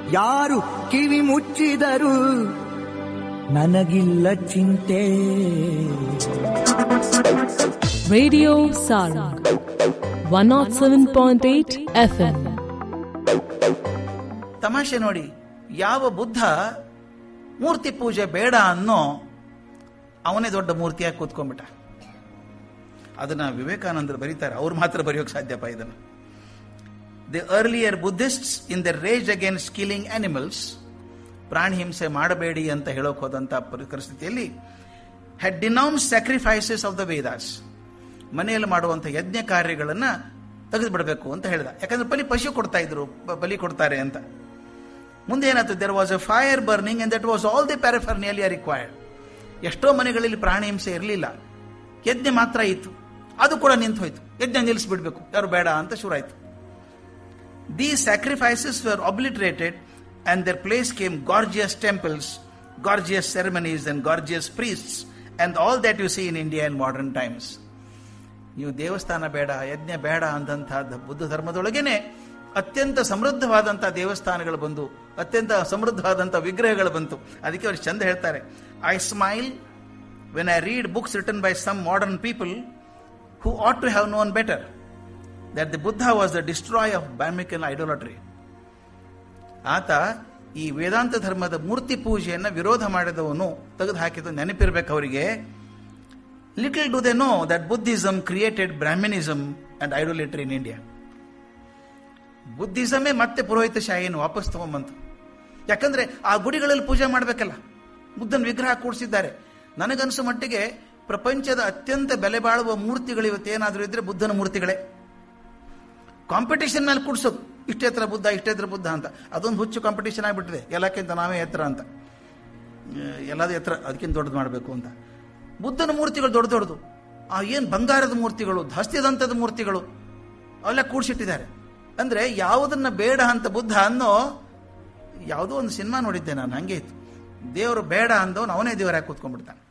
ಯಾರು ಕಿವಿ ಮುಚ್ಚಿದರು ನನಗಿಲ್ಲ ಚಿಂತೆ Radio Sarang 107.8 FM. ತಮಾಷೆ ನೋಡಿ ಯಾವ ಬುದ್ಧ ಮೂರ್ತಿ ಪೂಜೆ ಬೇಡ ಅನ್ನೋ ಅವನೇ ದೊಡ್ಡ ಮೂರ್ತಿಯಾಗಿ ಕೂತ್ಕೊಂಡ್ಬಿಟ್ಟ ಅದನ್ನ ವಿವೇಕಾನಂದರು ಬರೀತಾರೆ ಅವ್ರು ಮಾತ್ರ ಬರೆಯೋಕೆ ಸಾಧ್ಯಪ್ಪ ಇದನ್ನು the earlier Buddhists in the rage against killing animals ಪ್ರಾಣಿ ಹಿಂಸೆ ಮಾಡಬೇಡಿ ಅಂತ ಹೇಳೋಕೆ ಹೋದಂತ ಪರಿ- ಪರಿಸ್ಥಿತಿಯಲ್ಲಿ had denounce sacrifices of the Vedas ಮನೆಯಲ್ಲಿ ಮಾಡುವಂಥ ಯಜ್ಞ ಕಾರ್ಯಗಳನ್ನ ತೆಗೆದು ಬಿಡಬೇಕು ಅಂತ ಹೇಳಿದ ಯಾಕಂದ್ರೆ ಬಲಿ ಪಶು ಕೊಡ್ತಾ ಇದ್ರು ಬ- ಬಲಿ ಕೊಡ್ತಾರೆ ಅಂತ ಮುಂದೆ ಏನಾಯ್ತು there was a fire burning and that was all the paraphernalia required ಎಷ್ಟೋ ಮನೆಗಳಲ್ಲಿ ಪ್ರಾಣಿ ಹಿಂಸೆ ಇರಲಿಲ್ಲ ಯಜ್ಞ ಮಾತ್ರ ಇತ್ತು ಅದು ಕೂಡ ನಿಂತು ಹೋಯ್ತು ಯಜ್ಞ ನಿಲ್ಲಿಸ್ಬಿಡ್ಬೇಕು ಯಾರು ಬೇಡ ಅಂತ ಶುರುವಾಯ್ತು These sacrifices were obliterated, and their place came gorgeous temples, gorgeous ceremonies, and gorgeous priests, and all that you see in India in modern times. ನೀವು ದೇವಸ್ಥಾನ ಬೇಡ ಯಜ್ಞ ಬೇಡ ಅಂದಂತಹ ಬುದ್ಧ ಧರ್ಮದೊಳಗೇನೆ ಅತ್ಯಂತ ಸಮೃದ್ಧವಾದಂಥ ದೇವಸ್ಥಾನಗಳು ಬಂದು ಅತ್ಯಂತ ಸಮೃದ್ಧವಾದಂಥ ವಿಗ್ರಹಗಳು ಬಂತು ಅದಕ್ಕೆ ಅವ್ರು ಚಂದ ಹೇಳ್ತಾರೆ I smile when I read books written by some modern people who ought to have known better that the Buddha was the destroyer of Brahmican idolatry. ಆತ ಈ ವೇದಾಂತ ಧರ್ಮದ ಮೂರ್ತಿ ಪೂಜೆಯನ್ನು ವಿರೋಧ ಮಾಡಿದವನು ತೆಗೆದು ಹಾಕಿದ ನೆನಪಿರ್ಬೇಕು ಅವರಿಗೆ little do they know that Buddhism created Brahminism and idolatry in India ಬುದ್ಧಿಸಮೇ ಮತ್ತೆ ಪುರೋಹಿತ ಶಾಹಿಯನ್ನು ವಾಪಸ್ ತಗೊಂಬಂತು ಯಾಕಂದ್ರೆ ಆ ಗುಡಿಗಳಲ್ಲಿ ಪೂಜೆ ಮಾಡಬೇಕಲ್ಲ ಬುದ್ಧನ ವಿಗ್ರಹ ಕೂಡಿಸಿದ್ದಾರೆ ನನಗನ್ಸೋ ಮಟ್ಟಿಗೆ ಪ್ರಪಂಚದ ಅತ್ಯಂತ ಬೆಲೆ ಬಾಳುವ ಮೂರ್ತಿಗಳು ಇವತ್ತೇನಾದರೂ ಇದ್ರೆ ಬುದ್ಧನ ಮೂರ್ತಿಗಳೇ ಕಾಂಪಿಟೇಷನ್ ಮೇಲೆ ಕೂಡ್ಸೋದು ಇಷ್ಟೇ ಎತ್ತರ ಬುದ್ಧ ಇಷ್ಟೇ ಎತ್ತರ ಬುದ್ಧ ಅಂತ ಅದೊಂದು ಹುಚ್ಚು ಕಾಂಪಿಟೇಷನ್ ಆಗಿಬಿಟ್ಟಿದೆ ಎಲ್ಲಕ್ಕಿಂತ ನಾವೇ ಎತ್ತರ ಅಂತ ಎಲ್ಲದ ಎತ್ತರ ಅದಕ್ಕಿಂತ ದೊಡ್ಡದು ಮಾಡಬೇಕು ಅಂತ ಬುದ್ಧನ ಮೂರ್ತಿಗಳು ದೊಡ್ಡ ದೊಡ್ಡದು ಆ ಏನು ಬಂಗಾರದ ಮೂರ್ತಿಗಳು ಧಸ್ತಿದಂತದ ಮೂರ್ತಿಗಳು ಅವೆಲ್ಲ ಕೂಡ್ಸಿಟ್ಟಿದ್ದಾರೆ ಅಂದ್ರೆ ಯಾವುದನ್ನ ಬೇಡ ಅಂತ ಬುದ್ಧ ಅನ್ನೋ ಯಾವುದೋ ಒಂದು ಸಿನಿಮಾ ನೋಡಿದ್ದೆ ನಾನು ಹಂಗೆ ಇತ್ತು ದೇವರು ಬೇಡ ಅಂದವನು ಅವನೇ ದೇವರಾಗಿ ಕೂತ್ಕೊಂಡ್ಬಿಡ್ತಾನೆ